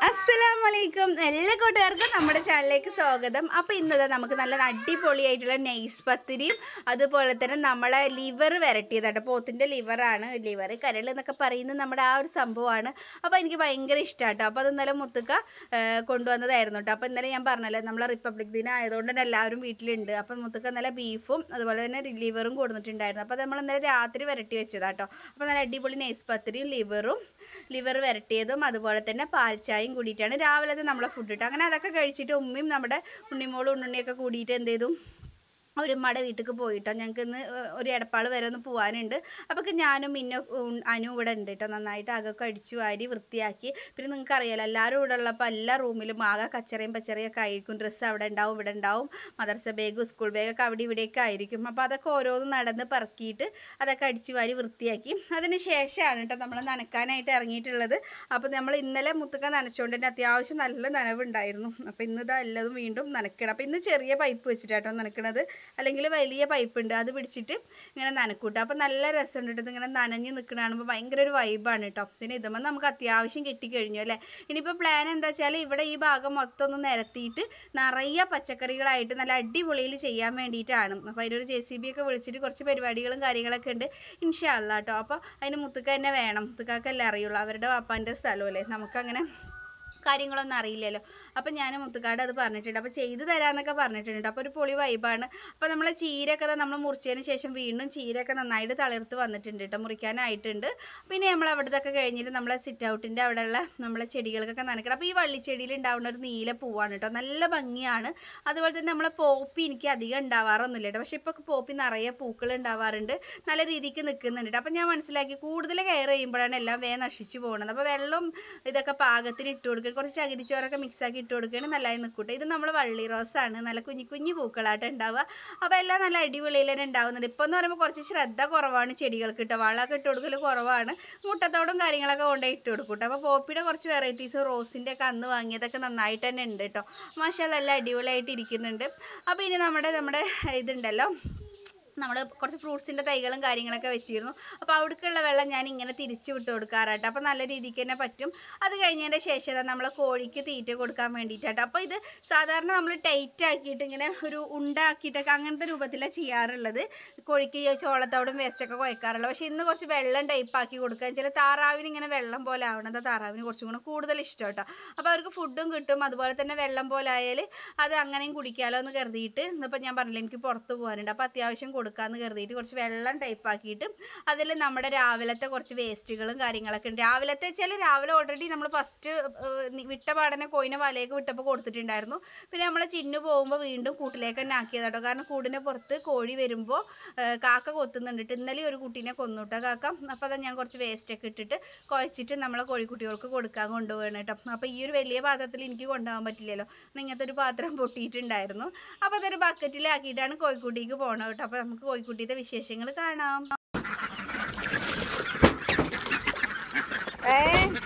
അസ്സലാമലൈക്കും എല്ലാ കൂട്ടുകാർക്കും നമ്മുടെ ചാനലിലേക്ക് സ്വാഗതം അപ്പോൾ ഇന്നത് നമുക്ക് നല്ല അടിപൊളിയായിട്ടുള്ള നെയ്സ് പത്തിരിയും അതുപോലെ തന്നെ നമ്മളെ ലിവർ വരട്ടിയതാട്ടോ പോത്തിൻ്റെ ലിവറാണ് ലിവർ കരൾ എന്നൊക്കെ പറയുന്നത് നമ്മുടെ ആ ഒരു സംഭവമാണ് അപ്പോൾ എനിക്ക് ഭയങ്കര ഇഷ്ടമാട്ടോ അപ്പോൾ അത് ഇന്നലെ മുത്തുക്ക ആ, കൊണ്ടുവന്നതായിരുന്നു കേട്ടോ അപ്പോൾ ഇന്നലെ ഞാൻ പറഞ്ഞല്ലോ നമ്മളെ റിപ്പബ്ലിക് ദിനം ആയതുകൊണ്ട് തന്നെ എല്ലാവരും വീട്ടിലുണ്ട് അപ്പം മുത്തുക്ക ഇന്നലെ ബീഫും അതുപോലെ തന്നെ ലിവറും കൊടുത്തിട്ടുണ്ടായിരുന്നു അപ്പോൾ അത് നമ്മൾ ഇന്നലെ രാത്രി വരട്ടി വെച്ചതാട്ടോ അപ്പോൾ നല്ല അടിപൊളി നെയ്സ് പത്തിരിയും ലിവറും ലിവർ വരട്ടിയതും അതുപോലെ തന്നെ പാൽച്ചായയും കൂടിയിട്ടാണ് രാവിലത്തെ നമ്മളെ ഫുഡ് കിട്ടുക അങ്ങനെ അതൊക്കെ കഴിച്ചിട്ട് ഉമ്മയും നമ്മുടെ ഉണ്ണിമോളും ഉണ്ണുണ്ണിയൊക്കെ കൂടിയിട്ട് എന്ത് ചെയ്തു ഒരു ഉമ്മയുടെ വീട്ടിലേക്ക് പോയിട്ടോ ഞങ്ങൾക്ക് ഇന്ന് ഒരു എടപ്പാൾ വരെ ഒന്ന് പോകാനുണ്ട് അപ്പോൾ ഞാനും മിന്നു ഉം, അനു ഇവിടെ ഉണ്ട് കേട്ടോ നന്നായിട്ട് അകൊക്കെ അടിച്ചു വാരി വൃത്തിയാക്കി പിന്നെ നിങ്ങൾക്ക് അറിയാലോ എല്ലാവരും ഇവിടെ ഉള്ളപ്പോൾ എല്ലാ റൂമിലും ആകെ കച്ചറയും പച്ചറയും ഒക്കെ ആയിരിക്കും ഡ്രസ്സ് അവിടെ ഉണ്ടാവും ഇവിടെ ഉണ്ടാവും മദർസ ബാഗ് സ്കൂൾ ബാഗൊക്കെ അവിടെ ഇവിടെയൊക്കെ ആയിരിക്കും അപ്പോൾ അതൊക്കെ ഓരോന്നും നടന്ന് പറക്കിയിട്ട് അതൊക്കെ അടിച്ചു വാരി വൃത്തിയാക്കി അതിന് ശേഷമാണ് കേട്ടോ നമ്മൾ നനക്കാനായിട്ട് ഇറങ്ങിയിട്ടുള്ളത് അപ്പോൾ നമ്മൾ ഇന്നലെ മുത്തുക്ക നനച്ചുകൊണ്ട് തന്നെ അത്യാവശ്യം നല്ല നനവുണ്ടായിരുന്നു അപ്പോൾ ഇന്ന് ഇതാ എല്ലാതും വീണ്ടും നനക്കണം അപ്പോൾ ഇന്ന് ചെറിയ പൈപ്പ് വെച്ചിട്ടാട്ടോ നനക്കണത് അല്ലെങ്കിൽ വലിയ പൈപ്പ് ഉണ്ട് അത് പിടിച്ചിട്ട് ഇങ്ങനെ നനക്കൂട്ടോ അപ്പോൾ നല്ല രസമുണ്ട് കേട്ടോ ഇതിങ്ങനെ നനഞ്ഞ് നിൽക്കണ കാണുമ്പോൾ ഭയങ്കര ഒരു വൈബാണ് കേട്ടോ പിന്നെ ഇതുമ്പോൾ നമുക്ക് അത്യാവശ്യം കിട്ടിക്കഴിഞ്ഞു അല്ലേ ഇനിയിപ്പോൾ പ്ലാൻ എന്താ വെച്ചാൽ ഇവിടെ ഈ ഭാഗം മൊത്തം ഒന്ന് നിരത്തിയിട്ട് നിറയെ പച്ചക്കറികളായിട്ട് നല്ല അടിപൊളിയിൽ ചെയ്യാൻ വേണ്ടിയിട്ടാണ് അപ്പോൾ അതിനൊരു ജെ സി ബി ഒക്കെ വിളിച്ചിട്ട് കുറച്ച് പരിപാടികളും കാര്യങ്ങളൊക്കെ ഉണ്ട് ഇൻഷാല്ല കേട്ടോ അപ്പോൾ അതിന് മുത്തുക്ക തന്നെ വേണം മുത്തുക്കാക്കല്ലേ അറിയുള്ളൂ അവരുടെ വാപ്പാൻ്റെ സ്ഥലമല്ലേ നമുക്കങ്ങനെ കാര്യങ്ങളൊന്നും അറിയില്ലല്ലോ അപ്പം ഞാൻ മുത്തുക്കാട് അത് പറഞ്ഞിട്ടുണ്ട് അപ്പോൾ ചെയ്ത് തരാമെന്നൊക്കെ പറഞ്ഞിട്ടുണ്ട് അപ്പോൾ ഒരു പൊളി വൈബാണ് അപ്പോൾ നമ്മൾ ചീരയൊക്കെ ദാ നമ്മൾ മുറിച്ചതിന് ശേഷം വീണ്ടും ചീരയൊക്കെ നന്നായിട്ട് തളിർത്ത് വന്നിട്ടുണ്ട് കേട്ടോ മുറിക്കാനായിട്ടുണ്ട് പിന്നെ നമ്മൾ അവിടുത്തെ കഴിഞ്ഞിട്ട് നമ്മളെ സിറ്റ് ഔട്ടിൻ്റെ അവിടെയുള്ള നമ്മളെ ചെടികൾക്കൊക്കെ നനക്കണം അപ്പോൾ ഈ വള്ളിച്ചെടിയിൽ ഉണ്ടാവുന്ന ഒരു നീല പൂവാണ് കേട്ടോ നല്ല ഭംഗിയാണ് അതുപോലെ തന്നെ നമ്മളെ പോപ്പി എനിക്ക് അധികം ഉണ്ടാവാറൊന്നുമില്ല കേട്ടോ പക്ഷേ ഇപ്പോൾ പോപ്പി നിറയെ പൂക്കൾ ഉണ്ടാവാറുണ്ട് നല്ല രീതിക്ക് നിൽക്കുന്നുണ്ട് കേട്ടോ അപ്പോൾ ഞാൻ മനസ്സിലാക്കി കൂടുതൽ കെയർ ചെയ്യുമ്പോഴാണ് എല്ലാം വേ നശിച്ചു പോകുന്നത് അപ്പോൾ വെള്ളം ഇതൊക്കെ പാകത്തിന് ഇട്ട് കൊടുക്കുക കുറച്ച് ചകിരിച്ചോറൊക്കെ മിക്സാക്കി ഇട്ട് കൊടുക്കുകയാണ് നല്ലതായി നിൽക്കൂട്ടെ ഇത് നമ്മൾ വള്ളി റോസാണ് നല്ല കുഞ്ഞു കുഞ്ഞു പൂക്കളായിട്ട് ഉണ്ടാവുക അപ്പോൾ എല്ലാം നല്ല അടിപൊളിയിൽ തന്നെ ഉണ്ടാവുന്നുണ്ട് ഇപ്പോൾ എന്ന് പറയുമ്പോൾ കുറച്ച് ശ്രദ്ധ കുറവാണ് ചെടികൾക്ക് കേട്ടോ വളമൊക്കെ ഇട്ട് കൊടുക്കൽ കുറവാണ് മുട്ടത്തോടും കാര്യങ്ങളൊക്കെ കൊണ്ടുപോയി ഇട്ട് കൊടുക്കും കേട്ടോ അപ്പോൾ പോപ്പിയുടെ കുറച്ച് വെറൈറ്റീസ് റോസിൻ്റെ ഒക്കെ അന്ന് വാങ്ങിയതൊക്കെ നന്നായിട്ട് തന്നെ ഉണ്ട് കേട്ടോ മാഷാ നല്ല അടിപൊളിയായിട്ട് ഇരിക്കുന്നുണ്ട് അപ്പോൾ ഇനി നമ്മുടെ നമ്മുടെ ഇതുണ്ടല്ലോ നമ്മൾ കുറച്ച് ഫ്രൂട്ട്സിൻ്റെ തൈകളും കാര്യങ്ങളൊക്കെ വെച്ചിരുന്നു അപ്പോൾ അവിടേക്കുള്ള വെള്ളം ഞാൻ ഇങ്ങനെ തിരിച്ച് വിട്ട് കൊടുക്കാറാട്ടോ അപ്പോൾ നല്ല രീതിക്ക് തന്നെ പറ്റും അത് കഴിഞ്ഞതിൻ്റെ ശേഷം നമ്മൾ കോഴിക്ക് തീറ്റ കൊടുക്കാൻ വേണ്ടിയിട്ടാട്ടോ അപ്പോൾ ഇത് സാധാരണ നമ്മൾ ടൈറ്റ് ആക്കിയിട്ട് ഇങ്ങനെ ഒരു ഉണ്ടാക്കിയിട്ടൊക്കെ അങ്ങനത്തെ രൂപത്തിലാണ് ചെയ്യാറുള്ളത് കോഴിക്ക് ഈ ചോളത്തോടും വേസ്റ്റൊക്കെ കുഴക്കാറുള്ളത് പക്ഷേ ഇന്ന് കുറച്ച് വെള്ളം ടൈപ്പ് ആക്കി കൊടുക്കുക ചില താറാവിന് ഇങ്ങനെ വെള്ളം പോലെ ആവണത് താറാവിന് കുറച്ചും കൂടെ കൂടുതൽ ഇഷ്ടം കേട്ടോ അപ്പോൾ അവർക്ക് ഫുഡും കിട്ടും അതുപോലെ തന്നെ വെള്ളം പോലെ ആയാൽ അത് അങ്ങനെയും കുടിക്കാമല്ലോ എന്ന് കരുതിയിട്ട് ഇന്നിപ്പോൾ ഞാൻ പറഞ്ഞില്ല എനിക്ക് പുറത്ത് പോകാനുണ്ട് അപ്പോൾ അത്യാവശ്യം കൊടുക്കാമെന്ന് കരുതിയിട്ട് കുറച്ച് വെള്ളം ടൈപ്പ് ആക്കിയിട്ട് അതിൽ നമ്മുടെ രാവിലത്തെ കുറച്ച് വേസ്റ്റുകളും കാര്യങ്ങളൊക്കെ ഉണ്ട് രാവിലത്തെ വെച്ചാൽ രാവിലെ ഓൾറെഡി നമ്മൾ ഫസ്റ്റ് വിട്ട പാടനെ കോയിനെ വലയൊക്കെ വിട്ടപ്പോൾ കൊടുത്തിട്ടുണ്ടായിരുന്നു പിന്നെ നമ്മൾ ചിന്നു പോകുമ്പോൾ വീണ്ടും കൂട്ടിലേക്ക് തന്നെ ആക്കിയതാട്ടോ കാരണം കൂടിന് പുറത്ത് കോഴി വരുമ്പോൾ കാക്ക കൊത്തുന്നുണ്ട് ഇന്നലെ ഒരു കുട്ടീനെ കൊന്നുട്ടോ കാക്ക അപ്പോൾ അതാ ഞാൻ കുറച്ച് വേസ്റ്റൊക്കെ ഇട്ടിട്ട് കുഴച്ചിട്ട് നമ്മളെ കോഴിക്കുട്ടികൾക്ക് കൊടുക്കാൻ കൊണ്ടുപോകണം കേട്ടോ അപ്പോൾ ഈ ഒരു വലിയ പാത്രത്തിൽ എനിക്ക് കൊണ്ടുപോകാൻ പറ്റില്ലല്ലോ ഇങ്ങനത്തെ ഒരു പാത്രം പൊട്ടിയിട്ടുണ്ടായിരുന്നു അപ്പോൾ അതൊരു ബക്കറ്റിലാക്കിയിട്ടാണ് കോഴിക്കുട്ടിക്ക് പോകണം കേട്ടോ അപ്പോൾ നമുക്ക് കോഴിക്കുട്ടിയുടെ വിശേഷങ്ങൾ കാണാം ഏ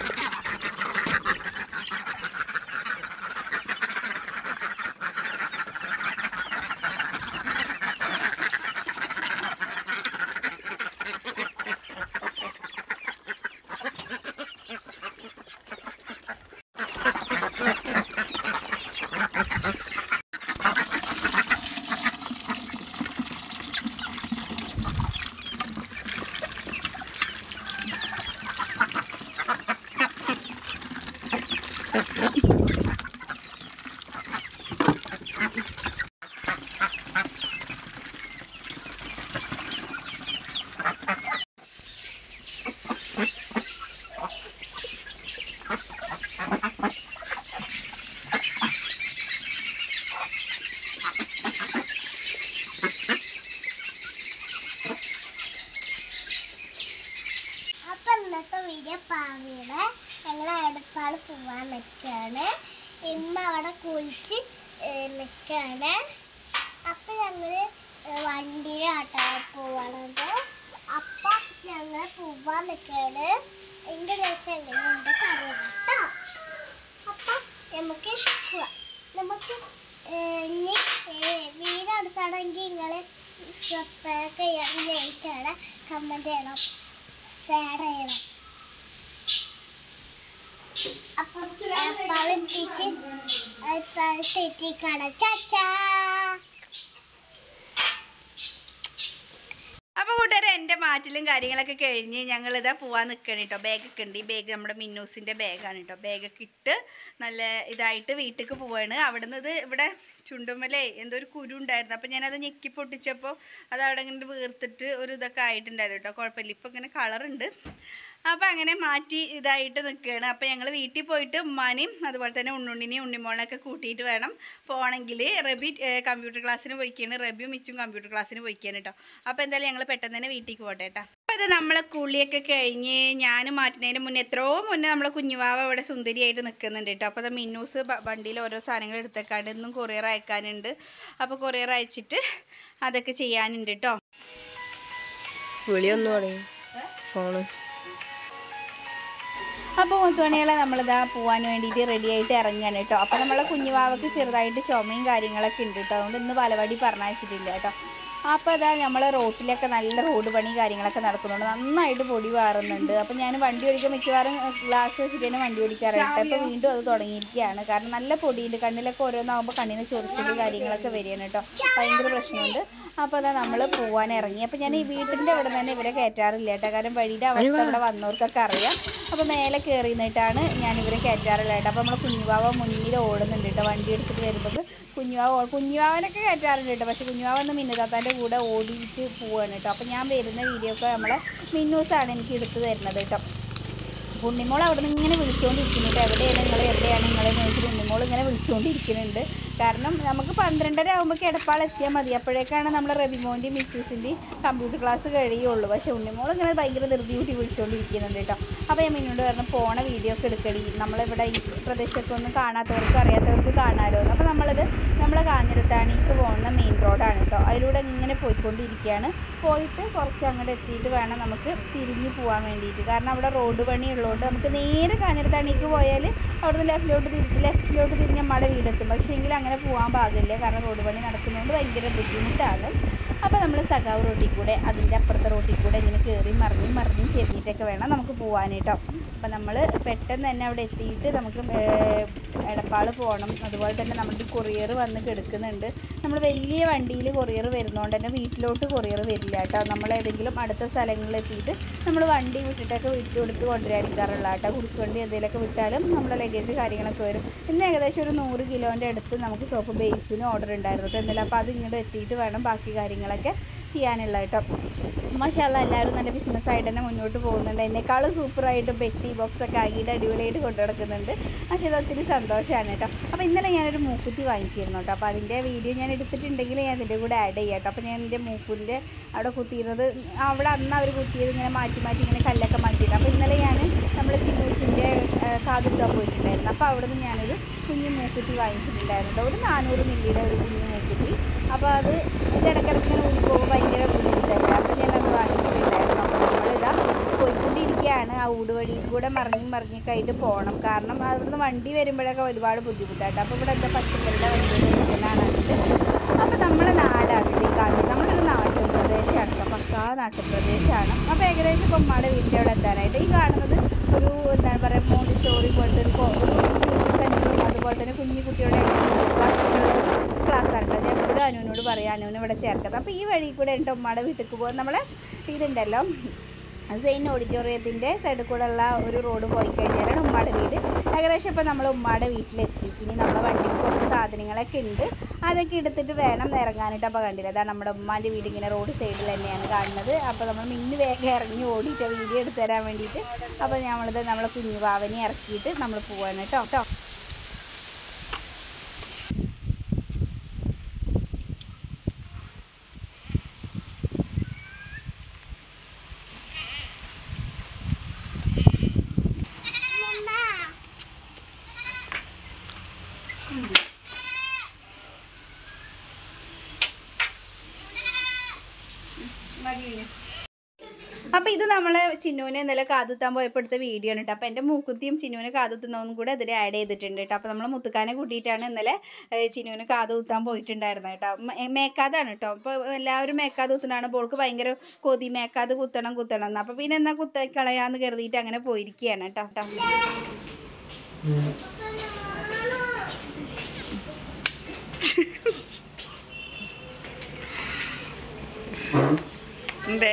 അപ്പൊ ഇന്നത്തെ വീഡിയോ പാവിയുടെ ഞങ്ങൾ അടുപ്പാട് പോവാൻ നിൽക്കാണ് ഇമ്മ അവിടെ കുളിച്ച് നിൽക്കാണ് അപ്പൊ ഞങ്ങള് വണ്ടിയിലാട്ടോ പോവാണത് അപ്പൊ ഞങ്ങൾ പോവാൻ നിൽക്കാണ് എന്റെ രസം എന്റെ പറയുന്നത് അപ്പൊ നമുക്ക് പോവാം. നമുക്ക് ഏഹ്, ഇനി വീട് അടുത്താണെങ്കിൽ നിങ്ങള് സബ്സ്ക്രൈബ് ചെയ്യാൻ ലേറ്റാണ് കമന്റ് ചെയ്യണം ഷെയർ ചെയ്യണം അപ്പം അടുപ്പാളെത്തിച്ച് അടുപ്പാളെത്തിക്കാണ് ചാച്ചാ അപ്പോൾ കൂട്ടുകാരെ എൻ്റെ മാറ്റിലും കാര്യങ്ങളൊക്കെ കഴിഞ്ഞ് ഞങ്ങളിതാ പോവാൻ നിൽക്കണം കേട്ടോ ബാഗൊക്കെ ഉണ്ട് ഈ ബാഗ് നമ്മുടെ മിന്നൂസിൻ്റെ ബാഗാണ് കേട്ടോ ബാഗൊക്കെ ഇട്ട് നല്ല ഇതായിട്ട് വീട്ടിലേക്ക് പോവാണ് അവിടുന്ന് ഇത് ഇവിടെ ചുണ്ടുമ്മലേ എന്തോ ഒരു കുരു ഉണ്ടായിരുന്നു അപ്പം ഞാനത് ഞെക്കി പൊട്ടിച്ചപ്പോൾ അത് അവിടെ ഇങ്ങനെ വീർത്തിട്ട് ഒരു ഇതൊക്കെ ആയിട്ടുണ്ടായിരുന്നു കേട്ടോ കുഴപ്പമില്ല ഇപ്പം ഇങ്ങനെ കളറുണ്ട് അപ്പം അങ്ങനെ മാറ്റി ഇതായിട്ട് നിൽക്കുകയാണ് അപ്പം ഞങ്ങൾ വീട്ടിൽ പോയിട്ട് ഉമ്മാനെയും അതുപോലെ തന്നെ ഉണ്ണുണ്ണിനെയും ഉണ്ണിമോളൊക്കെ കൂട്ടിയിട്ട് വേണം പോകണമെങ്കിൽ റബി കമ്പ്യൂട്ടർ ക്ലാസ്സിന് പോയിക്കാണ് റബിയും മിച്ചും കമ്പ്യൂട്ടർ ക്ലാസ്സിന് പോയിക്കാണ് കേട്ടോ അപ്പോൾ എന്തായാലും ഞങ്ങൾ പെട്ടെന്ന് തന്നെ വീട്ടിലേക്ക് പോട്ടെ കേട്ടോ അപ്പോൾ ഇത് നമ്മളെ കുളിയൊക്കെ കഴിഞ്ഞ് ഞാൻ മാറ്റുന്നതിന് മുന്നേ എത്രയോ മുന്നേ നമ്മളെ കുഞ്ഞുവാവ ഇവിടെ സുന്ദരിയായിട്ട് നിൽക്കുന്നുണ്ട് കേട്ടോ അപ്പോൾ അത് മിന്നൂസ് ബ- വണ്ടിയിൽ ഓരോ സാധനങ്ങൾ എടുത്തേക്കാണ്ട് ഇന്നും കൊറിയർ അയക്കാനുണ്ട് അപ്പോൾ കൊറിയർ അയച്ചിട്ട് അതൊക്കെ ചെയ്യാനുണ്ട് കേട്ടോ വിളിയൊന്നും തുടങ്ങി ഫോണ് അപ്പോൾ മുത്തുമണികളെ നമ്മളിതാ പോകാൻ വേണ്ടിയിട്ട് റെഡി ആയിട്ട് ഇറങ്ങുകയാണ് കേട്ടോ അപ്പോൾ നമ്മളെ കുഞ്ഞുവാവക്ക് ചെറുതായിട്ട് ചുമയും കാര്യങ്ങളൊക്കെ ഉണ്ട് കേട്ടോ അതുകൊണ്ട് ഇന്ന് പലവടി പറഞ്ഞയച്ചിട്ടില്ല കേട്ടോ അപ്പോൾ അതാ നമ്മൾ റോട്ടിലൊക്കെ നല്ല റോഡ് പണി കാര്യങ്ങളൊക്കെ നടക്കുന്നുണ്ട് നന്നായിട്ട് പൊടി വാറുന്നുണ്ട് അപ്പോൾ ഞാൻ വണ്ടി ഓടിക്കാൻ മിക്കവാറും ഗ്ലാസ് വെച്ചിട്ട് തന്നെ വണ്ടി ഓടിക്കാറുണ്ട് അപ്പോൾ വീണ്ടും അത് തുടങ്ങിയിരിക്കുകയാണ് കാരണം നല്ല പൊടിയുണ്ട് കണ്ണിലൊക്കെ ഓരോന്നാകുമ്പോൾ കണ്ണിന് ചൊറിച്ചിൽ കാര്യങ്ങളൊക്കെ വരികയാണ് കേട്ടോ ഭയങ്കര പ്രശ്നമുണ്ട് അപ്പോൾ അതാ നമ്മൾ പോകാൻ ഇറങ്ങി അപ്പോൾ ഞാൻ ഈ വീട്ടിൻ്റെ ഇവിടെ തന്നെ ഇവരെ കയറ്റാറില്ല കേട്ടോ കാരണം വഴിയുടെ അവസ്ഥ ഇവിടെ വന്നവർക്കൊക്കെ അറിയാം അപ്പോൾ മേലെ കയറി നിന്നിട്ടാണ് ഞാൻ ഇവരെ കയറ്റാറില്ല കേട്ടോ അപ്പോൾ നമ്മൾ കുഞ്ഞുവാവ മുന്നിൽ ഓടുന്നുണ്ട് കേട്ടോ വണ്ടി എടുത്തിട്ട് വരുമ്പോൾ കുഞ്ഞുവാവ ഓ- കുഞ്ഞുവാവനൊക്കെ കയറ്റാറുണ്ട് കേട്ടോ പക്ഷേ കുഞ്ഞുവാവ ഒന്ന് മിന്നുതാത്താൻ്റെ കൂടെ ഓടിയിട്ട് പോവാണ് കേട്ടോ അപ്പോൾ ഞാൻ വരുന്ന വീഡിയോ ഒക്കെ നമ്മളെ മിന്നൂസാണ് എനിക്ക് എടുത്ത് തരുന്നത് കേട്ടോ ഉണ്ണിമോൾ അവിടെ നിന്ന് ഇങ്ങനെ വിളിച്ചുകൊണ്ടിരിക്കുന്നുണ്ട് എവിടെയാണ് നിങ്ങൾ എവിടെയാണ് നിങ്ങൾ എന്ന് ചോദിച്ചിട്ട് ഉണ്ണിമോൾ ഇങ്ങനെ വിളിച്ചുകൊണ്ടിരിക്കുന്നുണ്ട് കാരണം നമുക്ക് പന്ത്രണ്ടര ആകുമ്പോൾ കിടപ്പാൾ എത്തിയാൽ മതി അപ്പോഴേക്കാണ് നമ്മുടെ റബിമോൻ്റെയും മിച്ചൂസിൻ്റെയും കമ്പ്യൂട്ടർ ക്ലാസ് കഴിയുള്ളൂ പക്ഷേ ഉണ്ണിമോൾ ഇങ്ങനെ ഭയങ്കര ധൃതി കൂട്ടി വിളിച്ചുകൊണ്ടിരിക്കുന്നുണ്ട് കേട്ടോ അപ്പോൾ ഞാൻ മിന്നോട് പറഞ്ഞു പോണ വീഡിയോ ഒക്കെ എടുക്കടി നമ്മളിവിടെ ഈ പ്രദേശമൊക്കെ ഒന്നും കാണാത്തവർക്ക് അറിയാത്തവർക്ക് കാണാമല്ലോ എന്ന് അപ്പോൾ നമ്മളിത് നമ്മളെ കാഞ്ഞിരത്താണിക്ക് പോകുന്ന മെയിൻ റോഡാണ് കേട്ടോ അതിലൂടെ ഇങ്ങനെ പോയിക്കൊണ്ടിരിക്കുകയാണ് പോയിട്ട് കുറച്ച് അങ്ങോട്ട് എത്തിയിട്ട് വേണം നമുക്ക് തിരിഞ്ഞ് പോകാൻ വേണ്ടിയിട്ട് കാരണം അവിടെ റോഡ് പണി ഉള്ളതുകൊണ്ട് നമുക്ക് നേരെ കാഞ്ഞിരത്താണിക്ക് പോയാൽ അവിടുന്ന് ലെഫ്റ്റിലോട്ട് തിരിച്ച് ലെഫ്റ്റിലോട്ട് തിരിഞ്ഞ് നമ്മുടെ വീടെത്തും പക്ഷേ എങ്കിൽ അങ്ങനെ പോകാൻ പാകില്ല കാരണം റോഡ് പണി നടക്കുന്നതുകൊണ്ട് ഭയങ്കര ബുദ്ധിമുട്ടാണ് അപ്പോൾ നമ്മൾ സഖാവ് റോട്ടിൽ കൂടെ അതിൻ്റെ അപ്പുറത്തെ റോട്ടിൽ കൂടെ ഇങ്ങനെ കയറി മറിഞ്ഞും മറിഞ്ഞും ചെരിഞ്ഞിട്ടൊക്കെ വേണം നമുക്ക് പോകാനായിട്ടോ അപ്പോൾ നമ്മൾ പെട്ടെന്ന് തന്നെ അവിടെ എത്തിയിട്ട് നമുക്ക് എടപ്പാൾ പോകണം അതുപോലെ തന്നെ നമ്മുടെ കൊറിയർ വന്ന് കിടക്കുന്നുണ്ട് നമ്മൾ വലിയ വണ്ടിയിൽ കൊറിയർ വരുന്നതുകൊണ്ട് തന്നെ വീട്ടിലോട്ട് കൊറിയർ വരില്ല കേട്ടോ നമ്മൾ ഏതെങ്കിലും അടുത്ത സ്ഥലങ്ങളിൽ എത്തിയിട്ട് നമ്മൾ വണ്ടി വിട്ടിട്ടൊക്കെ വീട്ടിൽ കൊടുത്ത് കൊണ്ടുവരാടിക്കാറുള്ള കേട്ടോ കുറിച്ച് വണ്ടി എന്തെങ്കിലുമൊക്കെ വിട്ടാലും നമ്മുടെ ലഗേജ് കാര്യങ്ങളൊക്കെ വരും ഇന്ന് ഏകദേശം ഒരു നൂറ് കിലോൻ്റെ അടുത്ത് നമുക്ക് സോപ്പ് ബേസിന് ഓർഡർ ഉണ്ടായിരുന്നു കേട്ടോ എന്നാലും അപ്പോൾ അത് ഇങ്ങോട്ട് എത്തിയിട്ട് വേണം ബാക്കി കാര്യങ്ങളൊക്കെ ചെയ്യാനുള്ള കേട്ടോ മാഷാല്ല എല്ലാവരും നല്ല ബിസിനസ് ആയിട്ട് തന്നെ മുന്നോട്ട് പോകുന്നുണ്ട് എന്നെക്കാളും സൂപ്പറായിട്ട് പെട്ടി ബോക്സ് ഒക്കെ ആക്കിയിട്ട് അടിപൊളിയായിട്ട് കൊണ്ടു നടക്കുന്നുണ്ട് പക്ഷേ ഇത് ഒത്തിരി സന്തോഷമാണ് കേട്ടോ അപ്പോൾ ഇന്നലെ ഞാനൊരു മൂക്കുത്തി വാങ്ങിച്ചിരുന്നു കേട്ടോ അപ്പോൾ അതിൻ്റെ വീഡിയോ ഞാൻ എടുത്തിട്ടുണ്ടെങ്കിൽ ഞാൻ അതിൻ്റെ കൂടെ ആഡ് ചെയ്യാം കേട്ടോ അപ്പോൾ ഞാൻ എൻ്റെ മൂക്കിൻ്റെ അവിടെ കുത്തിയിരുന്നത് അവിടെ അന്ന് അവർ കുത്തിയത് ഇങ്ങനെ മാറ്റി മാറ്റി ഇങ്ങനെ കല്ലൊക്കെ മാറ്റിയിട്ട് അപ്പോൾ ഇന്നലെ ഞാൻ നമ്മുടെ ചിന്നൂസിൻ്റെ കാതുത്താൻ പോയിട്ടുണ്ടായിരുന്നു അപ്പോൾ അവിടെ നിന്ന് ഞാനൊരു കുഞ്ഞു മൂക്കുത്തി വാങ്ങിച്ചിട്ടുണ്ടായിരുന്നു കേട്ടോ ഒരു നാനൂറ് മില്ലിയുടെ ഒരു കുഞ്ഞു മൂക്കുത്തി അപ്പോൾ അത് ഇത് ഇടയ്ക്കിടയ്ക്ക് ഇങ്ങനെ ഊരി പോകുമ്പോൾ ഭയങ്കര ബുദ്ധിമുട്ടല്ലേ അപ്പോൾ ഞാനത് വാങ്ങിച്ചിട്ടുണ്ടായിരുന്നു അപ്പോൾ നമ്മളിതാ പോയിക്കൊണ്ടിരിക്കുകയാണ് ആ ഊടുവഴിയിൽ കൂടെ മറിഞ്ഞും മറിഞ്ഞൊക്കെ ആയിട്ട് പോകണം കാരണം അവിടുന്ന് വണ്ടി വരുമ്പോഴൊക്കെ ഒരുപാട് ബുദ്ധിമുട്ടായിട്ട് അപ്പോൾ ഇവിടെ എന്താ പച്ചക്കറിയുടെ വണ്ടി നിൽക്കുന്നതാണത് അപ്പോൾ നമ്മളെ നാടാണ് ഇത് ഈ കാണുന്നത് നമ്മളൊരു നാട്ടിൻ പ്രദേശമാണ് കേട്ടോ പക്കാ നാട്ടിൻ പ്രദേശമാണ് അപ്പോൾ ഏകദേശം ഇപ്പം ഉമ്മയുടെ വീട്ടിൻ്റെ അവിടെ എത്താനായിട്ട് ഈ കാണുന്നത് ഒരു എന്താണ് പറയുക മോണ്ടിസോറി പോലത്തെ ഒരു കോ- ഒരു ട്യൂഷൻ സെൻറ്ററും അതുപോലെ തന്നെ കുഞ്ഞു കുട്ടികളുടെ ക്ലാസ്സിലുള്ള ക്ലാസ് ആണ് കേട്ടോ ഞാൻ എപ്പോഴും അനുവിനോട് പറയാം അനുവിനെ ഇവിടെ ചേർക്കുന്നത് അപ്പോൾ ഈ വഴി കൂടെ ഉണ്ട് ഉമ്മയുടെ വീട്ടിലേക്ക് പോകും നമ്മളെ ഇതുണ്ടല്ലോ സെയിൻ ഓഡിറ്റോറിയത്തിൻ്റെ സൈഡിൽ കൂടെ ഉള്ള ഒരു റോഡ് പോയി കഴിഞ്ഞാലാണ് ഉമ്മയുടെ വീട് ഏകദേശം ഇപ്പോൾ നമ്മൾ ഉമ്മയുടെ വീട്ടിലെത്തി ഇനി നമ്മളെ വണ്ടിയിൽ കുറച്ച് സാധനങ്ങളൊക്കെ ഉണ്ട് അതൊക്കെ എടുത്തിട്ട് വേണം ഇറങ്ങാനായിട്ട് അപ്പോൾ കണ്ടില്ല അതാണ് നമ്മുടെ ഉമ്മാൻ്റെ വീട് ഇങ്ങനെ റോഡ് സൈഡിൽ തന്നെയാണ് കാണുന്നത് അപ്പോൾ നമ്മൾ മിന്ന് വേഗം ഇറങ്ങി ഓടിയിട്ട് വീഡിയോ എടുത്ത് തരാൻ വേണ്ടിയിട്ട് അപ്പോൾ നമ്മളിത് നമ്മളെ കുഞ്ഞുവാവനെ ഇറക്കിയിട്ട് നമ്മൾ പോവാണ് കേട്ടോ കേട്ടോ അപ്പോൾ ഇത് നമ്മൾ ചിന്നുവിനെ ഇന്നലെ കാതുത്താൻ പോയപ്പോൾ എടുത്ത വീഡിയോ ആണ് കേട്ടോ അപ്പോൾ എൻ്റെ മൂക്കുത്തിയും ചിന്നുവിനെ കാതുത്തുന്നതും കൂടെ അതിൽ ആഡ് ചെയ്തിട്ടുണ്ട് കേട്ടോ അപ്പോൾ നമ്മൾ മുത്തുക്കാനെ കൂട്ടിയിട്ടാണ് ഇന്നലെ ഏഹ്, ചിന്നുവിനെ കാത് കുത്താൻ പോയിട്ടുണ്ടായിരുന്നത് കേട്ടോ മേ- മേക്കാതാണ് കേട്ടോ അപ്പോൾ എല്ലാവരും മേക്കാത് കുത്തുന്നതാണ് അപ്പോൾ അവൾക്ക് ഭയങ്കര കൊതി മേക്കാത് കുത്തണം കുത്തണം എന്ന് അപ്പോൾ പിന്നെ എന്നാൽ കുത്ത കളയാന്ന് കരുതിയിട്ട് അങ്ങനെ പോയിരിക്കുകയാണ് കേട്ടോ കേട്ടോ എന്തേ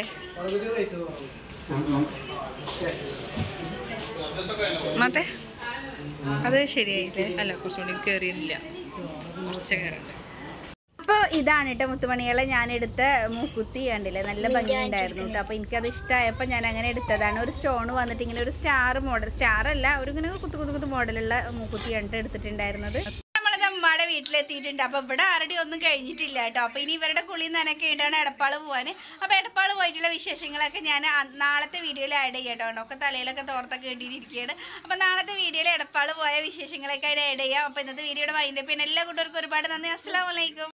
നോട്ടെ അത് ശരിയായില്ലേ അല്ല കുറച്ചുകൂടി കയറിയില്ല കുറച്ച് കയറുണ്ട് അപ്പോൾ ഇതാണ് കേട്ടോ മുത്തുമണികളെ ഞാൻ എടുത്ത മൂക്കുത്തി കണ്ടില്ലേ നല്ല ഭംഗിയുണ്ടായിരുന്നു കേട്ടോ അപ്പോൾ എനിക്കത് ഇഷ്ടമായപ്പോൾ ഞാൻ അങ്ങനെ എടുത്തതാണ് ഒരു സ്റ്റോൺ വന്നിട്ട് ഇങ്ങനെ ഒരു സ്റ്റാർ മോഡൽ സ്റ്റാർ അല്ല ഒരു ഇങ്ങനെ കുത്തു കുത്തു കുത്തു മോഡലുള്ള മൂക്കുത്തിയാണ് ട്ടോ എടുത്തിട്ടുണ്ടായിരുന്നത് നമ്മളിത് അമ്മയുടെ വീട്ടിലെത്തിയിട്ടുണ്ട് അപ്പോൾ ഇവിടെ ആരുടെ ഒന്നും കഴിഞ്ഞിട്ടില്ല കേട്ടോ അപ്പോൾ ഇനി ഇവരുടെ കുളി നനൊക്കെ ഇടാണ് എടപ്പാള് പോകാൻ അപ്പോൾ എടപ്പാള് പോയിട്ടുള്ള വിശേഷങ്ങളൊക്കെ ഞാൻ അ- നാളത്തെ വീഡിയോയിൽ ആഡ് ചെയ്യാം കേട്ടോ ഒക്കെ തലയിലൊക്കെ തോർത്തൊക്കെ ഇട്ടിരിക്കുകയാണ് അപ്പോൾ നാളത്തെ വീഡിയോയിൽ എടപ്പാള് പോയ വിശേഷങ്ങളൊക്കെ ആഡ് ചെയ്യാം അപ്പോൾ ഇന്നത്തെ വീഡിയോയുടെ വൈൻഡപ്പ് ചെയ്യുന്ന എല്ലാ കൂട്ടർക്കും ഒരുപാട് നന്ദി അസ്സാം വലൈക്കും